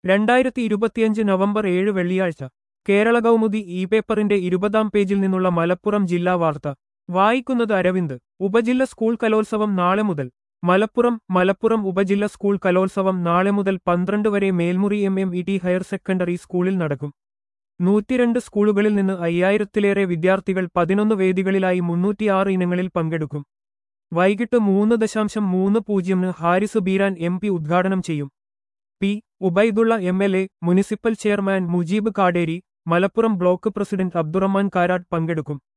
രണ്ടായിരത്തി ഇരുപത്തിയഞ്ച് നവംബർ ഏഴ് വെള്ളിയാഴ്ച കേരള കൗമുദി ഇ പേപ്പറിന്റെ ഇരുപതാം പേജിൽ നിന്നുള്ള മലപ്പുറം ജില്ലാ വാർത്ത വായിക്കുന്നത് അരവിന്ദ് ഉപജില്ല സ്കൂൾ കലോത്സവം നാളെ മുതൽ മലപ്പുറം മലപ്പുറം ഉപജില്ല സ്കൂൾ കലോത്സവം നാളെ മുതൽ പന്ത്രണ്ട് വരെ Melmuri M M E T higher secondary സ്കൂളിൽ നടക്കും നൂറ്റിരണ്ട് സ്കൂളുകളിൽ നിന്ന് അയ്യായിരത്തിലേറെ വിദ്യാർത്ഥികൾ പതിനൊന്ന് വേദികളിലായി മുന്നൂറ്റിയാറ് ഇനങ്ങളിൽ പങ്കെടുക്കും വൈകിട്ട് മൂന്ന് ദശാംശം മൂന്ന് പൂജ്യമിന് ഹാരിസ് ബീരാൻ എം പി ഉദ്ഘാടനം ചെയ്യും P Ubaidullah M L A municipal chairman Mujeeb Kaderi Malappuram block president Abdurahman Karat പങ്കെടുക്കും